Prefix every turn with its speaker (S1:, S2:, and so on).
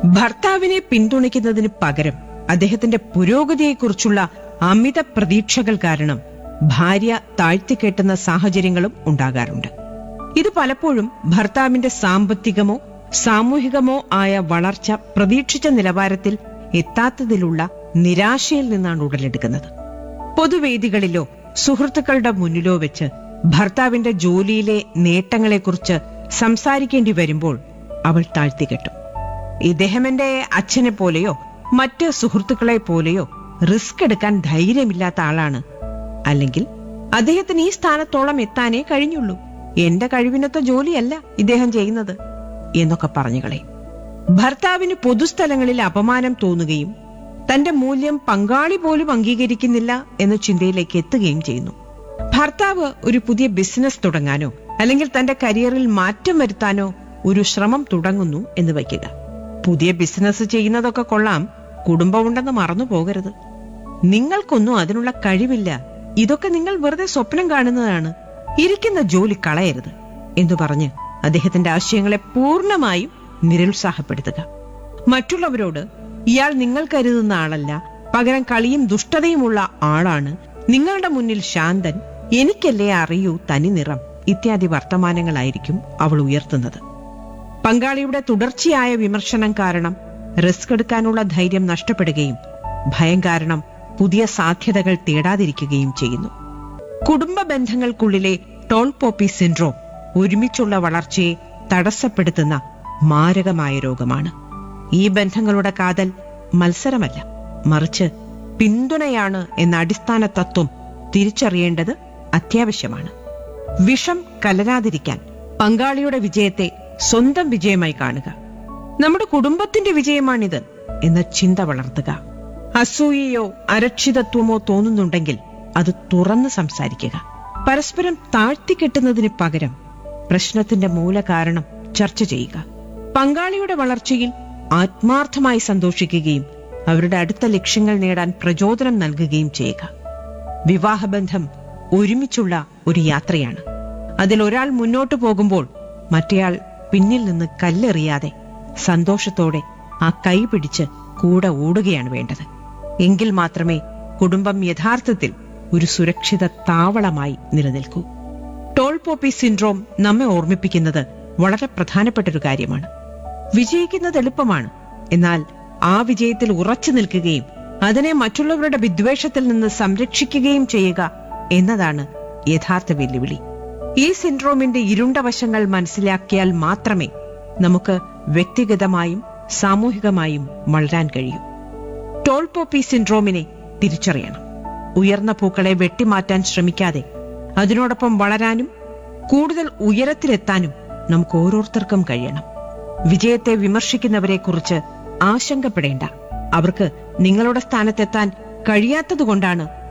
S1: ഭർത്താവിനെ പിന്തുണയ്ക്കുന്നതിന് പകരം അദ്ദേഹത്തിന്റെ പുരോഗതിയെക്കുറിച്ചുള്ള അമിത പ്രതീക്ഷകൾ കാരണം ഭാര്യ താഴ്ത്തിക്കെട്ടുന്ന സാഹചര്യങ്ങളും ഉണ്ടാകാറുണ്ട് ഇത് പലപ്പോഴും ഭർത്താവിന്റെ സാമ്പത്തികമോ സാമൂഹികമോ ആയ വളർച്ച പ്രതീക്ഷിച്ച നിലവാരത്തിൽ എത്താത്തതിലുള്ള നിരാശയിൽ നിന്നാണ് ഉടലെടുക്കുന്നത് പൊതുവേദികളിലോ സുഹൃത്തുക്കളുടെ മുന്നിലോ വെച്ച് ഭർത്താവിന്റെ ജോലിയിലെ നേട്ടങ്ങളെക്കുറിച്ച് സംസാരിക്കേണ്ടി വരുമ്പോൾ അവൾ താഴ്ത്തിക്കെട്ടും ഇദ്ദേഹം എന്റെ അച്ഛനെ പോലെയോ മറ്റ് സുഹൃത്തുക്കളെ പോലെയോ റിസ്ക് എടുക്കാൻ ധൈര്യമില്ലാത്ത ആളാണ് അല്ലെങ്കിൽ അദ്ദേഹത്തിന് ഈ സ്ഥാനത്തോളം എത്താനേ കഴിഞ്ഞുള്ളൂ എന്റെ കഴിവിനൊത്ത ജോലിയല്ല ഇദ്ദേഹം ചെയ്യുന്നത് എന്നൊക്കെ പറഞ്ഞു കളയും ഭർത്താവിന് പൊതുസ്ഥലങ്ങളിൽ അപമാനം തോന്നുകയും തന്റെ മൂല്യം പങ്കാളി പോലും അംഗീകരിക്കുന്നില്ല എന്ന ചിന്തയിലേക്ക് എത്തുകയും ചെയ്യുന്നു ഭർത്താവ് ഒരു പുതിയ ബിസിനസ് തുടങ്ങാനോ അല്ലെങ്കിൽ തന്റെ കരിയറിൽ മാറ്റം വരുത്താനോ ഒരു ശ്രമം തുടങ്ങുന്നു എന്ന് വയ്ക്കുക പുതിയ ബിസിനസ് ചെയ്യുന്നതൊക്കെ കൊള്ളാം കുടുംബമുണ്ടെന്ന് മറന്നു പോകരുത് നിങ്ങൾക്കൊന്നും അതിനുള്ള കഴിവില്ല ഇതൊക്കെ നിങ്ങൾ വെറുതെ സ്വപ്നം കാണുന്നതാണ് ഇരിക്കുന്ന ജോലി കളയരുത് എന്ന് പറഞ്ഞ് അദ്ദേഹത്തിന്റെ ആശയങ്ങളെ പൂർണ്ണമായും നിരുത്സാഹപ്പെടുത്തുക മറ്റുള്ളവരോട് ഇയാൾ നിങ്ങൾ കരുതുന്ന ആളല്ല പകരം കളിയും ദുഷ്ടതയുമുള്ള ആളാണ് നിങ്ങളുടെ മുന്നിൽ ശാന്തൻ എനിക്കല്ലേ അറിയൂ തനി നിറം ഇത്യാദി വർത്തമാനങ്ങളായിരിക്കും അവൾ ഉയർത്തുന്നത് പങ്കാളിയുടെ തുടർച്ചയായ വിമർശനം കാരണം റിസ്ക് എടുക്കാനുള്ള ധൈര്യം നഷ്ടപ്പെടുകയും ഭയം കാരണം പുതിയ സാധ്യതകൾ തേടാതിരിക്കുകയും ചെയ്യുന്നു കുടുംബ ബന്ധങ്ങൾക്കുള്ളിലെ ടോൾ പോപ്പി സിൻഡ്രോം ഒരുമിച്ചുള്ള വളർച്ചയെ തടസ്സപ്പെടുത്തുന്ന മാരകമായ രോഗമാണ് ഈ ബന്ധങ്ങളുടെ കാതൽ മത്സരമല്ല മറിച്ച് പിന്തുണയാണ് എന്ന അടിസ്ഥാന തത്വം തിരിച്ചറിയേണ്ടത് അത്യാവശ്യമാണ് വിഷം കലരാതിരിക്കാൻ പങ്കാളിയുടെ വിജയത്തെ സ്വന്തം വിജയമായി കാണുക നമ്മുടെ കുടുംബത്തിന്റെ വിജയമാണിത് എന്ന ചിന്ത വളർത്തുക അസൂയയോ അരക്ഷിതത്വമോ തോന്നുന്നുണ്ടെങ്കിൽ അത് തുറന്ന് സംസാരിക്കുക പരസ്പരം താഴ്ത്തിക്കെട്ടുന്നതിന് പകരം പ്രശ്നത്തിന്റെ മൂലകാരണം ചർച്ച ചെയ്യുക പങ്കാളിയുടെ വളർച്ചയിൽ ആത്മാർത്ഥമായി സന്തോഷിക്കുകയും അവരുടെ അടുത്ത ലക്ഷ്യങ്ങൾ നേടാൻ പ്രചോദനം നൽകുകയും ചെയ്യുക വിവാഹബന്ധം ഒരുമിച്ചുള്ള ഒരു യാത്രയാണ് അതിൽ ഒരാൾ മുന്നോട്ടു പോകുമ്പോൾ മറ്റേയാൾ പിന്നിൽ നിന്ന് കല്ലെറിയാതെ സന്തോഷത്തോടെ ആ കൈ പിടിച്ച് കൂടെ ഓടുകയാണ് വേണ്ടത് എങ്കിൽ മാത്രമേ കുടുംബം യഥാർത്ഥത്തിൽ ഒരു സുരക്ഷിത താവളമായി നിലനിൽക്കൂ ടോൾ പോപ്പി സിൻഡ്രോം നമ്മെ ഓർമ്മിപ്പിക്കുന്നത് വളരെ പ്രധാനപ്പെട്ട ഒരു കാര്യമാണ് വിജയിക്കുന്നത് എളുപ്പമാണ് എന്നാൽ ആ വിജയത്തിൽ ഉറച്ചു നിൽക്കുകയും അതിനെ മറ്റുള്ളവരുടെ വിദ്വേഷത്തിൽ നിന്ന് സംരക്ഷിക്കുകയും ചെയ്യുക എന്നതാണ് യഥാർത്ഥ വെല്ലുവിളി ഈ സിൻഡ്രോമിന്റെ ഇരുണ്ട വശങ്ങൾ മനസ്സിലാക്കിയാൽ മാത്രമേ നമുക്ക് വ്യക്തിഗതമായും സാമൂഹികമായും വളരാൻ കഴിയൂ ടോൾ പോപ്പി സിൻഡ്രോമിനെ തിരിച്ചറിയണം ഉയർന്ന പൂക്കളെ വെട്ടിമാറ്റാൻ ശ്രമിക്കാതെ അതിനോടൊപ്പം വളരാനും കൂടുതൽ ഉയരത്തിലെത്താനും നമുക്ക് ഓരോരുത്തർക്കും കഴിയണം വിജയത്തെ വിമർശിക്കുന്നവരെക്കുറിച്ച് ആശങ്കപ്പെടേണ്ട അവർക്ക് നിങ്ങളുടെ സ്ഥാനത്തെത്താൻ കഴിയാത്തതുകൊണ്ടാണ്